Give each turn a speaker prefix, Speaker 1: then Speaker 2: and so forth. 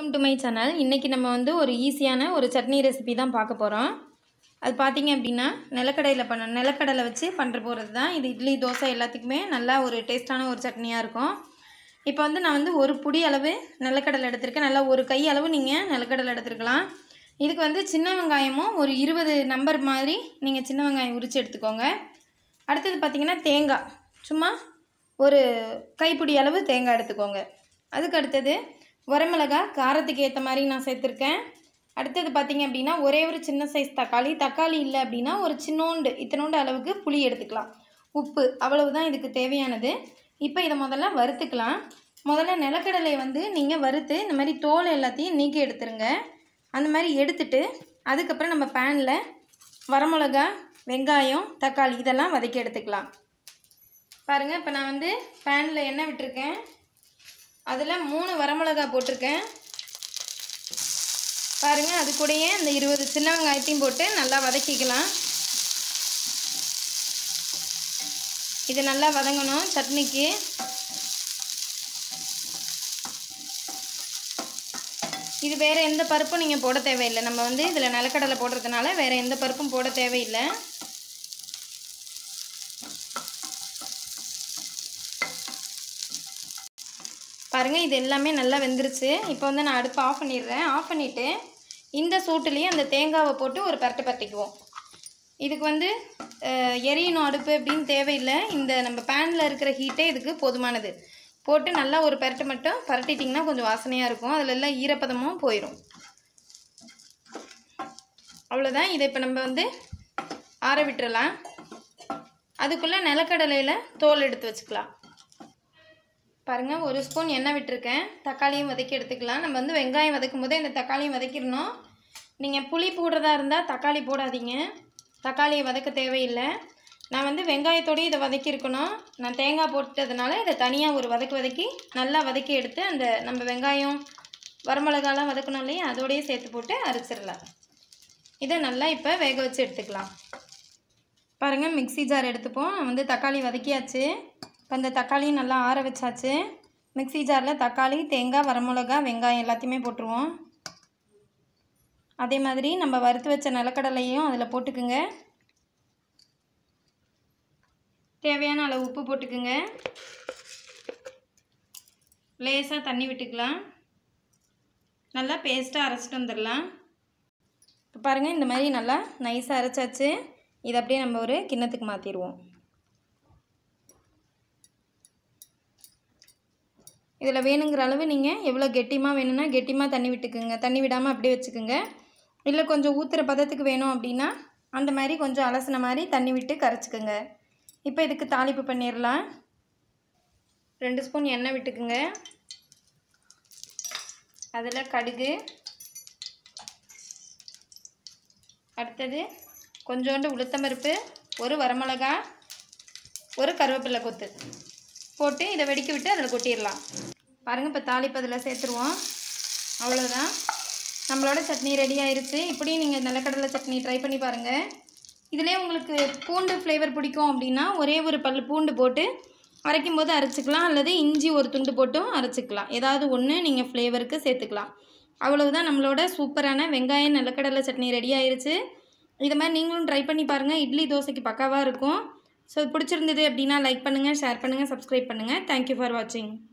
Speaker 1: welcome to my channel இன்றைக்கி நம்ம வந்து ஒரு ஈஸியான ஒரு சட்னி ரெசிபி தான் பார்க்க போகிறோம் அது பார்த்தீங்க அப்படின்னா நிலக்கடையில் பண்ண நிலக்கடலை வச்சு பண்ணுற போகிறது தான் இது இட்லி தோசை எல்லாத்துக்குமே நல்லா ஒரு டேஸ்ட்டான ஒரு சட்னியாக இருக்கும் இப்போ வந்து நான் வந்து ஒரு புடி அளவு நிலக்கடலை எடுத்திருக்கேன் நல்லா ஒரு கை அளவு நீங்கள் நிலக்கடலை எடுத்துருக்கலாம் இதுக்கு வந்து சின்ன வெங்காயமும் ஒரு இருபது நம்பர் மாதிரி நீங்கள் சின்ன வெங்காயம் உரித்து எடுத்துக்கோங்க அடுத்தது பார்த்திங்கன்னா தேங்காய் சும்மா ஒரு கைப்பிடி அளவு தேங்காய் எடுத்துக்கோங்க அதுக்கு அடுத்தது வரமிளகா காரத்துக்கு ஏற்ற மாதிரி நான் சேர்த்துருக்கேன் அடுத்தது பார்த்திங்க அப்படின்னா ஒரே ஒரு சின்ன சைஸ் தக்காளி தக்காளி இல்லை அப்படின்னா ஒரு சின்னோண்டு இத்தனோண்டு அளவுக்கு புளி எடுத்துக்கலாம் உப்பு அவ்வளவுதான் இதுக்கு தேவையானது இப்போ இதை முதல்ல வறுத்துக்கலாம் முதல்ல நிலக்கடலை வந்து நீங்கள் வறுத்து இந்த மாதிரி தோல் எல்லாத்தையும் நீக்கி எடுத்துருங்க அந்த மாதிரி எடுத்துட்டு அதுக்கப்புறம் நம்ம பேனில் வரமிளகா வெங்காயம் தக்காளி இதெல்லாம் வதக்கி எடுத்துக்கலாம் பாருங்கள் இப்போ நான் வந்து பேனில் எண்ணெய் விட்டுருக்கேன் அதில் மூணு வரமிளகா போட்டிருக்கேன் பாருங்கள் அது கூடயே இந்த இருபது சின்ன வெங்காயத்தையும் போட்டு நல்லா வதக்கிக்கலாம் இது நல்லா வதங்கணும் சட்னிக்கு இது வேறு எந்த பருப்பும் நீங்கள் போட தேவையில்லை நம்ம வந்து இதில் நிலக்கடலை போடுறதுனால வேறு எந்த பருப்பும் போட தேவையில்லை பாருங்கள் இது எல்லாமே நல்லா வெந்துருச்சு இப்போ வந்து நான் அடுப்பு ஆஃப் பண்ணிடுறேன் ஆஃப் பண்ணிவிட்டு இந்த சூட்டுலேயே அந்த தேங்காவை போட்டு ஒரு பரட்டு பரட்டிக்குவோம் இதுக்கு வந்து அஹ், எரியணும் அடுப்பு அப்படின்னு தேவையில்லை இந்த நம்ம பேனில் இருக்கிற ஹீட்டே இதுக்கு போதுமானது போட்டு நல்லா ஒரு பரட்டு மட்டும் பரட்டிட்டிங்கன்னா கொஞ்சம் வாசனையாக இருக்கும் அதில் எல்லாம் ஈரப்பதமும் போயிடும் அவ்வளோதான் இதை இப்போ நம்ம வந்து ஆற விட்டுறலாம் அதுக்குள்ளே நிலக்கடலையில் தோல் எடுத்து வச்சுக்கலாம் பாருங்கள் ஒரு ஸ்பூன் எண்ணெய் விட்டுருக்கேன் தக்காளியும் வதக்கி எடுத்துக்கலாம் நம்ம வந்து வெங்காயம் வதக்கும் போதே இந்த தக்காளியும் வதக்கிடணும் நீங்கள் புளி போடுறதா இருந்தால் தக்காளி போடாதீங்க தக்காளியை வதக்க தேவையில்லை நான் வந்து வெங்காயத்தோடய இதை வதக்கியிருக்கணும் நான் தேங்காய் போட்டதுனால இதை தனியாக ஒரு வதக்கு வதக்கி நல்லா வதக்கி எடுத்து அந்த நம்ம வெங்காயம் வரமிளகாலாம் வதக்கணும் இல்லையா அதோடயே சேர்த்து போட்டு அரைச்சிடலாம் இதை நல்லா இப்போ வேக வச்சு எடுத்துக்கலாம் பாருங்கள் மிக்ஸி ஜார் எடுத்துப்போம் நான் வந்து தக்காளி வதக்கியாச்சு இப்போ இந்த தக்காளியும் நல்லா ஆற வச்சாச்சு மிக்ஸி ஜாரில் தக்காளி தேங்காய் வரமிளகா வெங்காயம் எல்லாத்தையுமே போட்டுருவோம் அதே மாதிரி நம்ம வறுத்து வச்ச நிலக்கடலையும் அதில் போட்டுக்குங்க தேவையான அளவு உப்பு போட்டுக்குங்க லேசாக தண்ணி விட்டுக்கலாம் நல்லா பேஸ்ட்டாக அரைச்சிட்டு வந்துடலாம் இப்போ பாருங்கள் இந்த மாதிரி நல்லா நைஸாக அரைச்சாச்சு இதை அப்படியே நம்ம ஒரு கிண்ணத்துக்கு மாற்றிடுவோம் இதில் வேணுங்கிற அளவு நீங்கள் எவ்வளோ கெட்டிமாக வேணும்னா கெட்டிமாக தண்ணி விட்டுக்குங்க தண்ணி விடாமல் அப்படியே வச்சுக்குங்க இல்லை கொஞ்சம் ஊற்றுற பதத்துக்கு வேணும் அப்படின்னா அந்த மாதிரி கொஞ்சம் அலசின மாதிரி தண்ணி விட்டு கரைச்சிக்குங்க இப்போ இதுக்கு தாளிப்பு பண்ணிடலாம் ரெண்டு ஸ்பூன் எண்ணெய் விட்டுக்குங்க அதில் கடுகு அடுத்தது கொஞ்சோண்டு உளுத்தம்பருப்பு ஒரு வரமிளகா ஒரு கருவேப்பிலை கொத்து போட்டு இதை வெடிக்க விட்டு அதில் கொட்டிடலாம் பாருங்கள் இப்போ தாளிப்பு அதில் சேர்த்துருவோம் அவ்வளோதான் நம்மளோட சட்னி ரெடி ஆயிருச்சு இப்படியும் நீங்கள் நிலக்கடலை சட்னி ட்ரை பண்ணி பாருங்கள் இதிலே உங்களுக்கு பூண்டு ஃப்ளேவர் பிடிக்கும் அப்படின்னா ஒரே ஒரு பல் பூண்டு போட்டு அரைக்கும் போது அரைச்சிக்கலாம் அல்லது இஞ்சி ஒரு துண்டு போட்டும் அரைச்சிக்கலாம் ஏதாவது ஒன்று நீங்கள் ஃப்ளேவருக்கு சேர்த்துக்கலாம் அவ்வளவுதான் நம்மளோட சூப்பரான வெங்காய நிலக்கடலை சட்னி ரெடி ஆயிருச்சு இது மாதிரி நீங்களும் ட்ரை பண்ணி பாருங்கள் இட்லி தோசைக்கு பக்காவாக இருக்கும் ஸோ பிடிச்சிருந்தது அப்படின்னா லைக் பண்ணுங்கள் ஷேர் பண்ணுங்கள் சப்ஸ்கிரைப் பண்ணுங்கள் தேங்க்யூ ஃபார் வாட்சிங்